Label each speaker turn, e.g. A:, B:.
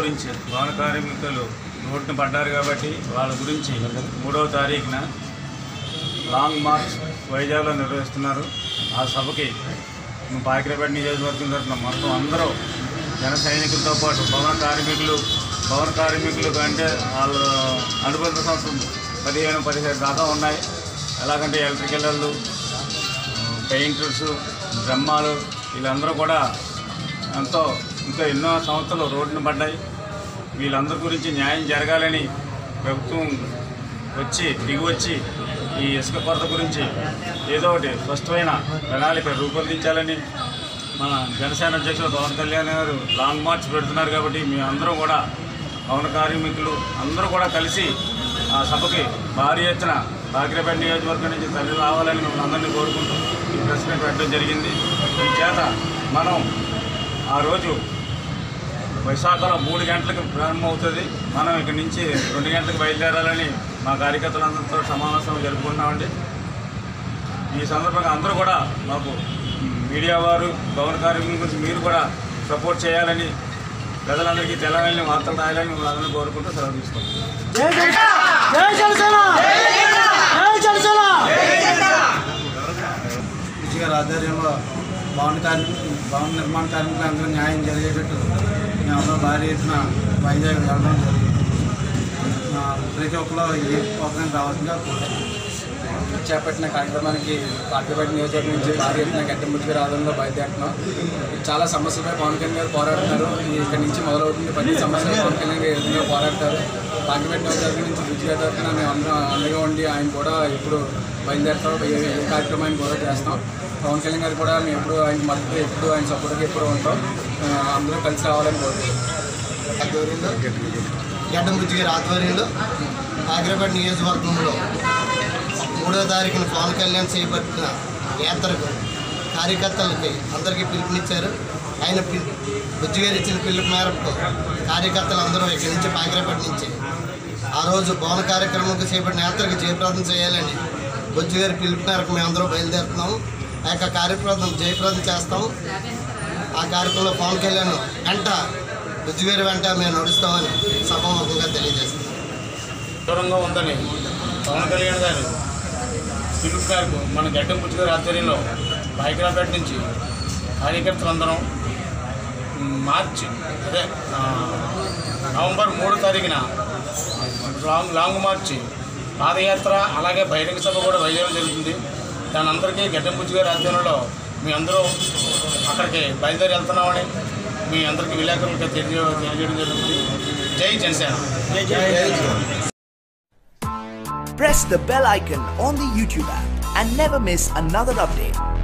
A: గురించి భవన కార్మికులు రోడ్డున పడ్డారు కాబట్టి వాళ్ళ గురించి మూడవ తారీఖున లాంగ్ మార్చ్ వైజాగ్లో నిర్వహిస్తున్నారు ఆ సభకి పాకిరేపేట నియోజకవర్గం తరఫున మొత్తం అందరూ జన సైనికులతో పాటు భవన కార్మికులు భవన కార్మికులు అంటే వాళ్ళు అనుబంధ సంస్థలు పదిహేను పదిహేడు దాకా ఉన్నాయి ఎలాగంటే ఎలక్ట్రికల్ వాళ్ళు పెయింటర్స్ బ్రహ్మాలు వీళ్ళందరూ కూడా ఎంతో ఇంకా ఎన్నో సంస్థలు రోడ్డున పడ్డాయి వీళ్ళందరి గురించి న్యాయం జరగాలని ప్రభుత్వం వచ్చి దిగి వచ్చి ఈ ఇసుక కొరత గురించి ఏదో ఒకటి స్పష్టమైన ప్రణాళిక రూపొందించాలని మన జనసేన అధ్యక్షులు పవన్ కళ్యాణ్ గారు లాంగ్ మార్చ్ పెడుతున్నారు కాబట్టి మీ అందరూ కూడా పవన కార్మికులు అందరూ కూడా కలిసి ఆ సభకి భారీ ఎత్తున బాగిరపేట నియోజకవర్గం నుంచి తల్లి రావాలని మిమ్మల్ని అందరినీ కోరుకుంటూ ఈ ప్రెస్ మీట్ పెట్టడం జరిగింది ఈ చేత మనం ఆ రోజు విశాఖలో మూడు గంటలకు ప్రారంభమవుతుంది మనం ఇక్కడి నుంచి రెండు గంటలకు బయలుదేరాలని మా కార్యకర్తలందరితో సమావేశం జరుపుకుంటున్నామండి ఈ సందర్భంగా అందరూ కూడా మాకు మీడియా వారు భవన కార్మికుల గురించి మీరు కూడా సపోర్ట్ చేయాలని ప్రజలందరికీ తెలంగాణ వార్తలు రాయాలని మిమ్మల్ని అందరినీ కోరుకుంటూ సెలవు తీసుకుంటాం
B: జై జనసేన జై జనసేన
C: మంచిగా ఆధ్వర్యంలో భవన కార్మికులు భవన నిర్మాణ కార్మికులు అందరూ న్యాయం జరిగేటట్టు మేమందరం భారీ ఎత్తున వైజాగ్ వెళ్ళడం జరిగింది ఆ, ప్రతి ఒక్కరు ఈ ప్రోగ్రాం రావాల్సిందిగా కోరుతున్నాను.
D: చేపట్టిన కార్యక్రమానికి పార్టీపేట నియోజకవర్గం నుంచి భారీ ఎత్తున గడ్డముట్టుకు రావడంలో బయలుదేరుతున్నాం చాలా సమస్యలపై పవన్ కళ్యాణ్ గారు పోరాడుతున్నారు ఈ ఇక్కడ నుంచి మొదలవుతుంది ప్రతి సమస్యలు పవన్ కళ్యాణ్ గారు ఎదురుగా పోరాడతారు పార్టీపేట నియోజకవర్గం నుంచి రుచిగా తరఫున మేము అందరం అండగా ఉండి ఆయన కూడా ఇప్పుడు బయలుదేరుతాం ఏ ఏ కార్యక్రమాన్ని కూడా చేస్తాం పవన్ కళ్యాణ్ గారు కూడా మేము ఎప్పుడు ఆయన మద్దతు ఎప్పుడు ఆయన సపోర్ట్గా ఎప్పుడు ఉంటాం ఆ, అందరూ కలిసి రావాలని కోరుకుంటున్నాం
E: ఆధ్వర్యంలో గడ్డం బుజ్జి గారి ఆధ్వర్యంలో ఆగ్రపేట నియోజకవర్గంలో మూడో తారీఖున పవన్ కళ్యాణ్ చేపట్టిన యాత్రకు కార్యకర్తలకి అందరికీ పిలుపునిచ్చారు ఆయన పిల్ బుజ్జి గారు ఇచ్చిన పిలుపు మేరకు కార్యకర్తలు అందరూ ఇక్కడి నుంచి పాకిరేపేట నుంచి ఆ రోజు భవన కార్యక్రమంకి చేపట్టిన యాత్రకు జయప్రదం చేయాలని బుజ్జి గారి పిలుపు మేరకు మేమందరూ బయలుదేరుతున్నాము ఆ యొక్క కార్యక్రమం జయప్రదం చేస్తాము ఆ కార్యక్రమంలో పవన్ కళ్యాణ్ వెంట బుజ్జిగారి వెంట మేము నడుస్తామని సభాముఖంగా తెలియజేస్తున్నాం
A: దూరంగా ఉందని పవన్ కళ్యాణ్ గారు పిలుపు గారు మన గడ్డం పుచ్చుగారి ఆధ్వర్యంలో బైకరాపేట నుంచి కార్యకర్తలందరం మార్చి అదే ఆ, నవంబర్ మూడో తారీఖున లాంగ్ లాంగ్ మార్చి పాదయాత్ర అలాగే బహిరంగ సభ కూడా వైజాగ్ జరుగుతుంది దాని అందరికీ గడ్డం పుచ్చుగారి ఆధ్వర్యంలో మీ అందరూ అక్కడికి బయలుదేరి వెళ్తున్నామని మీ అందరికీ విలేకరులకి తెలియ తెలియజేయడం జరుగుతుంది జై Janasena
F: press the bell icon on the YouTube app and never miss another update.